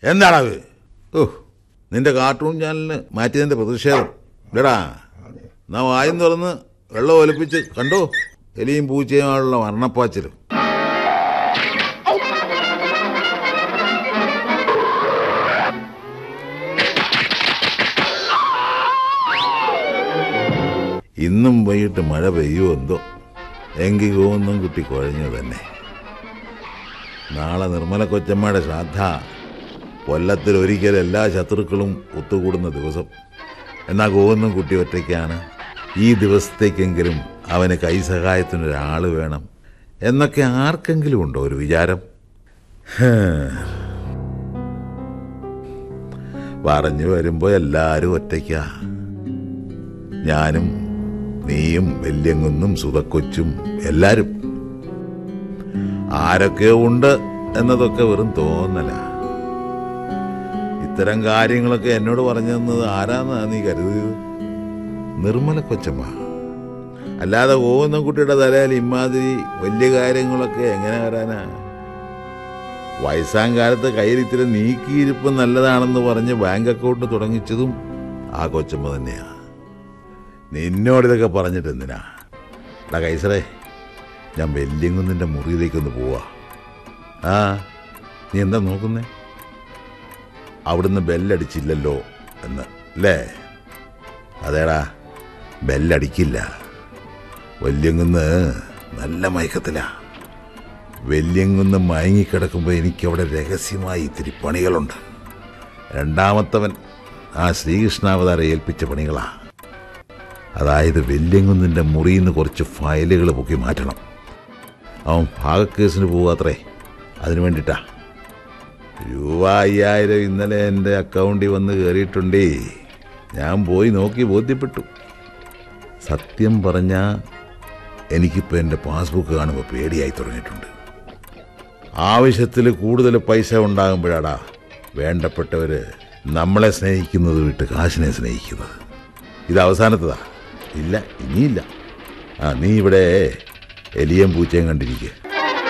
എന്താണത് ഓ നിന്റെ കാർട്ടൂൺ ചാനലിന് മാറ്റിയതിന്റെ പ്രതിഷേധം ഇല്ലടാ നാ വായും തുറന്ന് വെള്ളം ഒലിപ്പിച്ച് കണ്ടോ എലിയും പൂച്ചയുമായുള്ള മരണപ്പാച്ചിലും ഇന്നും വൈകിട്ട് മഴ പെയ്യുമോ എന്തോ എങ്കിൽ ഒന്നും കുട്ടി കുഴഞ്ഞു തന്നെ നാളെ നിർമ്മല കൊച്ചമ്മയുടെ ശ്രാദ്ധ കൊല്ലത്തിൽ ഒരിക്കൽ എല്ലാ ശത്രുക്കളും ഒത്തുകൂടുന്ന ദിവസം എന്നാൽ ഗോവെന്നും കുട്ടി ഒറ്റയ്ക്കാണ് ഈ ദിവസത്തേക്കെങ്കിലും അവന് കൈസഹായത്തിനൊരാൾ വേണം എന്നൊക്കെ ആർക്കെങ്കിലും ഉണ്ടോ ഒരു വിചാരം ഹേ. പറഞ്ഞു വരുമ്പോൾ എല്ലാവരും ഒറ്റയ്ക്കാ ഞാനും നീയും വല്യങ്ങുന്നും സുതക്കൊച്ചും എല്ലാരും ആരൊക്കെയോ ഉണ്ട് എന്നതൊക്കെ വെറും തോന്നല ഇത്തരം കാര്യങ്ങളൊക്കെ എന്നോട് പറഞ്ഞു തന്നത് ആരാന്നാ നീ കരുതിയത് നിർമ്മല കൊച്ചമ്മ അല്ലാതെ പോകുന്ന കുട്ടിയുടെ തലയിൽ ഇമാതിരി വലിയ കാര്യങ്ങളൊക്കെ എങ്ങനെ വരാനാ വയസ്സാം കാലത്ത് കയ്യിൽ ഇത്തിരി നീക്കിയിരിപ്പ് നല്ലതാണെന്ന് പറഞ്ഞ് ബാങ്ക് അക്കൗണ്ട് തുടങ്ങിച്ചതും ആ കൊച്ചമ്മ തന്നെയാ നിന്നോട് ഇതൊക്കെ പറഞ്ഞിട്ട് എന്തിനാ എടാ കൈസറേ ഞാൻ വെല്ലിങ്കുന്നിൻ്റെ മുറിയിലേക്കൊന്ന് പോവാ ആ നീ എന്താ നോക്കുന്നേ അവിടുന്ന് ബെല്ലടിച്ചില്ലല്ലോ എന്ന് അല്ലേ അതേടാ ബെല്ലടിക്കില്ല വല്യങ്കുന്ന് നല്ല മയക്കത്തിലാ വല്യങ്കുന്ന് മയങ്ങിക്കിടക്കുമ്പോൾ എനിക്കവിടെ രഹസ്യമായി ഇത്തിരി പണികളുണ്ട് രണ്ടാമത്തവൻ ആ ശ്രീകൃഷ്ണാവതാരം ഏൽപ്പിച്ച പണികളാ അതായത് വെല്യങ്കുന്നിൻ്റെ മുറിയിൽ നിന്ന് കുറച്ച് ഫയലുകൾ പൊക്കി മാറ്റണം അവൻ ഭാഗക്കേസിന് പോവാത്രേ അതിനു വേണ്ടിയിട്ടാ രൂപ അയ്യായിരം ഇന്നലെ എൻ്റെ അക്കൗണ്ടിൽ വന്ന് കയറിയിട്ടുണ്ടേ ഞാൻ പോയി നോക്കി ബോധ്യപ്പെട്ടു സത്യം പറഞ്ഞാൽ എനിക്കിപ്പോൾ എൻ്റെ പാസ്ബുക്ക് കാണുമ്പോൾ പേടിയായി തുടങ്ങിയിട്ടുണ്ട് ആവശ്യത്തിൽ കൂടുതൽ പൈസ ഉണ്ടാകുമ്പോഴാടാ വേണ്ടപ്പെട്ടവർ നമ്മളെ സ്നേഹിക്കുന്നത് വിട്ട് കാശിനെ സ്നേഹിക്കുന്നത് ഇത് അവസാനത്തതാ ഇല്ല ഇനിയില്ല ആ നീ ഇവിടെ എലിയും പൂച്ചയും കണ്ടിരിക്കുക